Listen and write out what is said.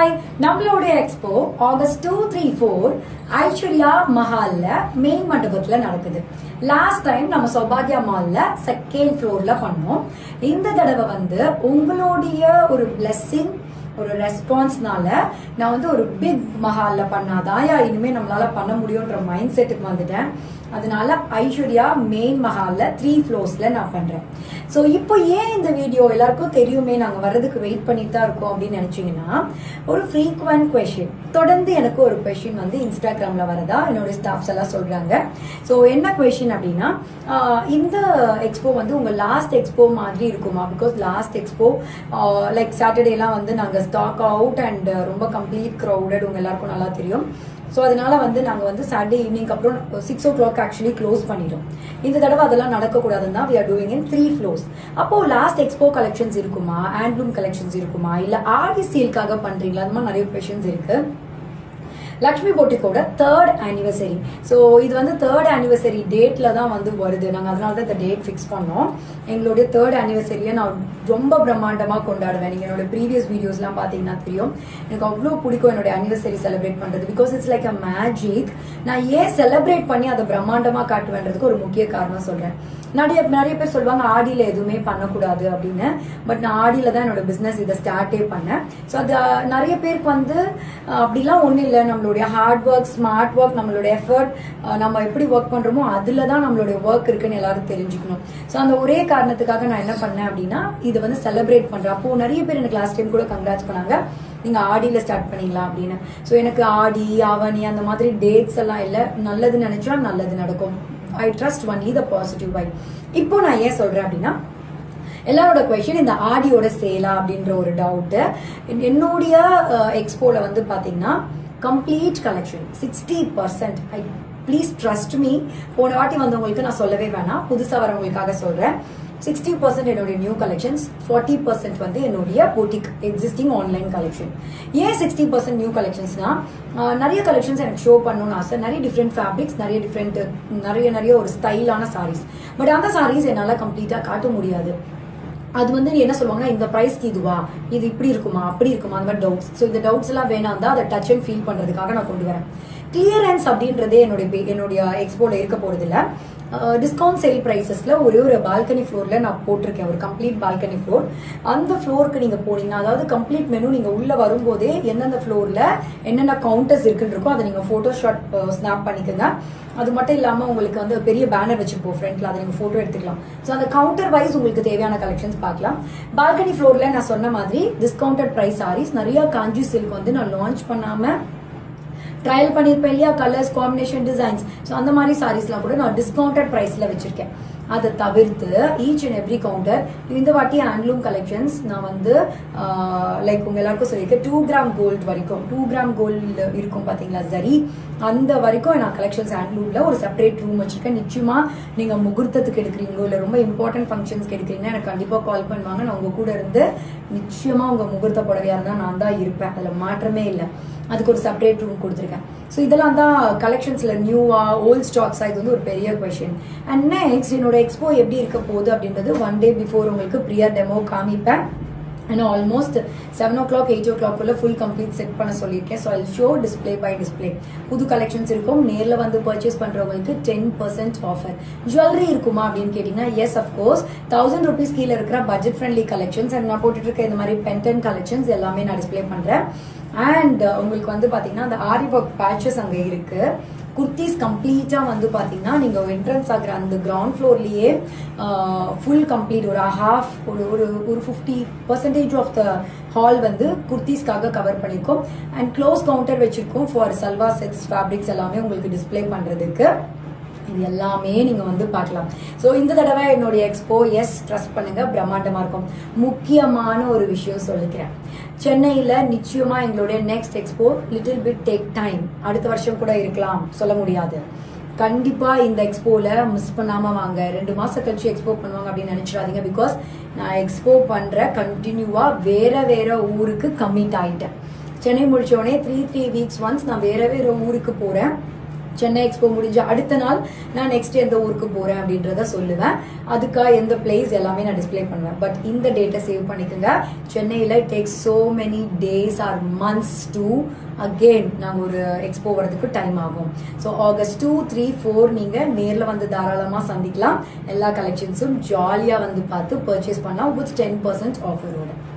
hi நம்மளோட expo August two three four Aishwarya மஹால்ல main மண்டபத்துல நடக்குது லாஸ்ட் டைம் நம்ம சௌபாகியா மால்ல செகண்ட் ஃப்ளோர்ல பண்ணோம் இந்த தடவை வந்து உங்களுடைய ஒரு பிளெஸ்ஸிங் ஒரு ரெஸ்பான்ஸ்னால நான் வந்து ஒரு பிக் மஹால்ல பண்ணாதாயா இனிமே நம்மளால பண்ண முடியும்ன்ற மைண்ட் செட்டுக்கு வந்துட்டேன் அதனால ஐஸ்வர்யா மெயின் மஹால்ல த்ரீ ஃப்ளோர்ஸ்ல நான் பண்றேன் ஸோ இப்போ ஏன் இந்த வீடியோ எல்லாருக்கும் தெரியுமே நாங்க வர்றதுக்கு வெயிட் பண்ணிட்டு தான் இருக்கோம் அப்படின்னு நினைச்சீங்கன்னா ஒரு ஃப்ரீக்வெண்ட் கொஷின் தொடர்ந்து எனக்கு ஒரு கொஷின் வந்து இன்ஸ்டாகிராம்ல வரதா என்னோட ஸ்டாஃப்ஸ் எல்லாம் சொல்றாங்க ஸோ என்ன கொஷின் அப்படின்னா ஆஹ் இந்த எக்ஸ்போ வந்து உங்க லாஸ்ட் எக்ஸ்போ மாதிரி இருக்குமா பிகாஸ் லாஸ்ட் எக்ஸ்போ லைக் சாட்டர்டேலாம் வந்து நாங்க ஸ்டாக் அவுட் அண்ட் ரொம்ப கம்ப்ளீட் க்ரௌடட் உங்க எல்லாருக்கும் நல்லா தெரியும் ஸோ அதனால வந்து நாங்கள் வந்து சாட்டர்டே ஈவினிங் அப்புறம் six o'clock actually close பண்ணிடும் இந்த தடவை அதெல்லாம் நடக்கக்கூடாதுன்னு தான் we are doing in three floors அப்போ லாஸ்ட் எக்ஸ்போ கலெக்ஷன்ஸ் இருக்குமா ஹேண்ட்லூம் கலெக்ஷன்ஸ் இருக்குமா இல்லை ஆடி சீல்காக பண்றீங்களா அந்த மாதிரி நிறைய கொஷின்ஸ் இருக்கு லக்ஷ்மி போட்டிக்கோட தேர்ட் ஆனிவர்சரி ஸோ இது வந்து தேர்ட் ஆனிவர்சரி டேட்ல தான் வந்து வருது நாங்கள் அதனால தான் இந்த டேட் ஃபிக்ஸ் பண்ணோம் எங்களுடைய தேர்ட் ஆனிவர்சரியை நான் ரொம்ப பிரம்மாண்டமாக கொண்டாடுவேன் நீங்கள் என்னோட ப்ரீவியஸ் வீடியோஸ்லாம் பார்த்தீங்கன்னா தெரியும் எனக்கு அவ்வளோ பிடிக்கும் என்னோட ஆனிவர்சரி செலிப்ரேட் பண்ணுறது because it's like a magic நான் ஏன் செலிப்ரேட் பண்ணி அதை பிரம்மாண்டமாக காட்டுவேன்றதுக்கு ஒரு முக்கிய காரணம் சொல்கிறேன் நிறைய நிறைய பேர் சொல்லுவாங்க ஆடியில் எதுவுமே பண்ணக்கூடாது அப்படின்னு பட் நான் ஆடியில் தான் என்னோட பிஸ்னஸ் இதை ஸ்டார்ட்டே பண்ணேன் ஸோ அது அஹ், நிறைய பேருக்கு வந்து அஹ், அப்படிலாம் ஒன்றும் இல்லை நம்மளுடைய ஹார்ட் ஒர்க் ஸ்மார்ட் ஒர்க் நம்மளோட எஃபர்ட் நம்ம எப்படி ஒர்க் பண்ணுறோமோ அதில் தான் நம்மளுடைய ஒர்க் இருக்குன்னு எல்லாரும் தெரிஞ்சுக்கணும் ஸோ அந்த ஒரே காரணத்துக்காக நான் என்ன பண்ணேன் அப்படின்னா இது வந்து செலிப்ரேட் பண்ணுறேன் அப்போ நிறைய பேர் எனக்கு லாஸ்ட் டைம் கூட கங்க்ராட்ஸ் பண்ணாங்க நீங்க ஆடியில ஸ்டார்ட் பண்ணிடலாம் அப்படின்னு ஸோ எனக்கு ஆடி ஆவணி அந்த மாதிரி டேட்ஸ் எல்லாம் இல்லை நல்லது நினைச்சா நல்லது நடக்கும் I trust only the positive vibe இப்போ நான் ஏன் சொல்றேன் அப்படின்னா எல்லாரோட கொஷின் இந்த ஆடியோட சேலா அப்படின்ற ஒரு டவுட் என்னுடைய எக்ஸ்போல வந்து பாத்தீங்கன்னா complete collection sixty percent I please trust me போன வாட்டி வந்தவங்களுக்கு நான் சொல்லவே வேணாம் புதுசா வரவங்களுக்காக சொல்றேன் சிக்ஸ்டி பர்சன்ட் என்னுடைய நியூ கலெக்ஷன்ஸ் ஃபார்ட்டி பர்சன்ட் வந்து என்னுடைய போட்டிக் எக்ஸிஸ்டிங் ஆன்லைன் கலெக்ஷன் ஏன் சிக்ஸ்டி பர்சன்ட் நியூ கலெக்ஷன்ஸ்னா நிறைய கலெக்ஷன்ஸ் எனக்கு ஷோ பண்ணணும்னு ஆசை நிறைய டிஃப்ரெண்ட் ஃபேப்ரிக்ஸ் நிறைய டிஃப்ரெண்ட் நிறைய நிறைய ஒரு ஸ்டைலான சாரீஸ் பட் அந்த சாரீஸ் என்னால் கம்ப்ளீட்டாக காட்ட முடியாது அது வந்து என்ன சொல்லுவாங்கன்னா இந்த ப்ரைஸ்க்கு இதுவா இது இப்படி இருக்குமா அப்படி இருக்குமா அந்த மாதிரி டவுட்ஸ் ஸோ இந்த டவுட்ஸ் எல்லாம் வேணாம் தான் அதை டச் அண்ட் ஃபீல் பண்றதுக்காக நான் கொண்டு வரேன் கிளியரன்ஸ் அப்படின்றதே என்னுடைய பே- என்னுடைய எக்ஸ்போல இருக்க போறது இல்ல டிஸ்கவுண்ட் சேல் ப்ரைசஸ்ல ஒரே ஒரு பால்கனி ஃப்ளோர்ல நான் போட்டிருக்கேன் ஒரு கம்ப்ளீட் பால்கனி ஃப்ளோர் அந்த ஃப்ளோருக்கு நீங்க போனீங்கன்னா அதாவது கம்ப்ளீட் மெனு நீங்க உள்ள வரும்போதே எந்தெந்த ஃப்ளோர்ல என்னென்ன கவுண்டர்ஸ் இருக்குன்னு இருக்கோ அதை நீங்க போட்டோ ஷாட் ஸ்னாப் பண்ணிக்கோங்க அது மட்டும் இல்லாம உங்களுக்கு வந்து பெரிய பேனர் வச்சிருப்போம் ஃப்ரண்ட்ல அதை நீங்க போட்டோ எடுத்துக்கலாம் ஸோ அந்த கவுண்டர் வைஸ் உங்களுக்கு தேவையான கலெக்ஷன்ஸ் பார்க்கலாம் பால்கனி ஃப்ளோர்ல நான் சொன்ன மாதிரி டிஸ்கவுண்டட் பிரைஸ் சாரீஸ் நிறைய காஞ்சி சில்க் வந்து நான் லான்ச் பண்ணாம ட்ரையல் பண்ணியிருப்பேன் இல்லையா கலர்ஸ் காம்பினேஷன் டிசைன்ஸ் ஸோ அந்த மாதிரி சாரீஸ்லாம் கூட நான் டிஸ்கவுண்டட் ப்ரைஸில் வச்சிருக்கேன் அதை தவிர்த்து ஈச் அண்ட் எவ்ரி கவுண்டர் இந்த வாட்டி ஹேண்ட்லூம் கலெக்ஷன்ஸ் நான் வந்து லைக் உங்க எல்லாருக்கும் சொல்லியிருக்கேன் டூ கிராம் கோல்டு வரைக்கும் டூ கிராம் கோல்டு இருக்கும் பாத்தீங்களா சரி அந்த வரைக்கும் நான் கலெக்ஷன்ஸ் ஹேண்ட்லூம்ல ஒரு செப்பரேட் ரூம் வச்சிருக்கேன் நிச்சயமா நீங்க முகூர்த்தத்துக்கு எடுக்கிறீங்களோ இல்ல ரொம்ப இம்பார்ட்டன்ட் ஃபங்க்ஷன்ஸ்க்கு எடுக்கிறீங்கன்னா எனக்கு கண்டிப்பா கால் பண்ணுவாங்க நான் உங்க கூட இருந்து நிச்சயமா உங்க முகூர்த்த புடவையா இருந்தா நான் தான் இருப்பேன் அதுல மாற்றமே இல்லை அதுக்கு ஒரு செப்பரேட் ரூம் கொடுத்துருக்கேன் ஸோ இதெல்லாம் தான் கலெக்ஷன்ஸ்ல நியூவா ஓல்ட் ஸ்டாக்ஸா இது வந்து ஒரு பெரிய கொஷின் அண்ட் நெக்ஸ்ட் என்னோட எக்ஸ்போ எப்படி இருக்க போகுது அப்படின்றது ஒன் டே பிஃபோர் உங்களுக்கு ப்ரியா டெமோ காமிப்பேன் and almost seven o'clock eight ஓ கிளாக்குள்ள ஃபுல் கம்ப்ளீட் செட் பண்ண சொல்லியிருக்கேன் so I show display by display புது கலெக்ஷன்ஸ் இருக்கும் நேரில் வந்து பர்ச்சேஸ் பண்ணுறவங்களுக்கு டென் பர்சன்ட் ஆஃபர் ஜுவல்லரி இருக்குமா அப்படின்னு கேட்டிங்கன்னா எஸ் அஃப்கோர்ஸ் தௌசண்ட் ருபீஸ் கீழே இருக்கிற பட்ஜெட் ஃப்ரெண்ட்லி கலெக்ஷன்ஸ் அண்ட் நான் போட்டுட்டு இருக்க இந்த மாதிரி பென்டன் கலெக்ஷன்ஸ் எல்லாமே நான் டிஸ்ப்ளே பண்ணுறேன் அண்ட் உங்களுக்கு வந்து பார்த்தீங்கன்னா அந்த ஆரி ஒர்க் பேட்சஸ் அங்கே இருக்கு குர்த்திஸ் கம்ப்ளீட்டா வந்து பாத்தீங்கன்னா நீங்க என்ட்ரன்ஸ் ஆகிற அந்த கிரவுண்ட் ஃப்ளோர்லயே ஃபுல் கம்ப்ளீட் ஒரு ஹாஃப் ஒரு ஒரு ஒரு fifty percentage of the hall வந்து குர்த்திஸ்க்காக கவர் பண்ணியிருக்கோம் அண்ட் க்ளோஸ் கவுண்டர் வச்சிருக்கோம் ஃபார் சல்வா செட்ஸ் ஃபேப்ரிக்ஸ் எல்லாமே உங்களுக்கு டிஸ்ப்ளே பண்றதுக்கு இது எல்லாமே நீங்க வந்து பார்க்கலாம் ஸோ இந்த தடவை என்னுடைய எக்ஸ்போ எஸ் ட்ரஸ்ட் பண்ணுங்க பிரம்மாண்டமா இருக்கும் முக்கியமான ஒரு விஷயம் சொல்லிக்கிறேன் சென்னையில நிச்சயமா எங்களுடைய next expo little bit take time அடுத்த வருஷம் கூட இருக்கலாம் சொல்ல முடியாது கண்டிப்பா இந்த எக்ஸ்போல மிஸ் பண்ணாம வாங்க ரெண்டு மாசம் கழிச்சு எக்ஸ்போ பண்ணுவாங்க அப்படின்னு நினைச்சிடாதீங்க பிகாஸ் நான் எக்ஸ்போ பண்ற கண்டினியூவா வேற வேற ஊருக்கு கமிட் ஆயிட்டேன் சென்னை முடிச்ச உடனே த்ரீ த்ரீ வீக்ஸ் ஒன்ஸ் நான் வேற வேற ஊருக்கு போறேன் சென்னை எக்ஸ்போ முடிஞ்ச அடுத்த நாள் நான் நெக்ஸ்ட் எந்த ஊருக்கு போறேன் அப்படின்றத சொல்லுவேன் அதுக்காக எந்த பிளேஸ் எல்லாமே நான் டிஸ்ப்ளே பண்ணுவேன் பட் இந்த டேட்டை சேவ் பண்ணிக்கோங்க சென்னையில் takes so many days or months to again நாங்கள் ஒரு எக்ஸ்போ வரதுக்கு டைம் ஆகும் so August two three four நீங்கள் நேரில் வந்து தாராளமாக சந்திக்கலாம் எல்லா கலெக்ஷன்ஸும் ஜாலியாக வந்து பார்த்து பர்ச்சேஸ் பண்ணலாம் வித் டென் பர்சன்ட் ஆஃபரோட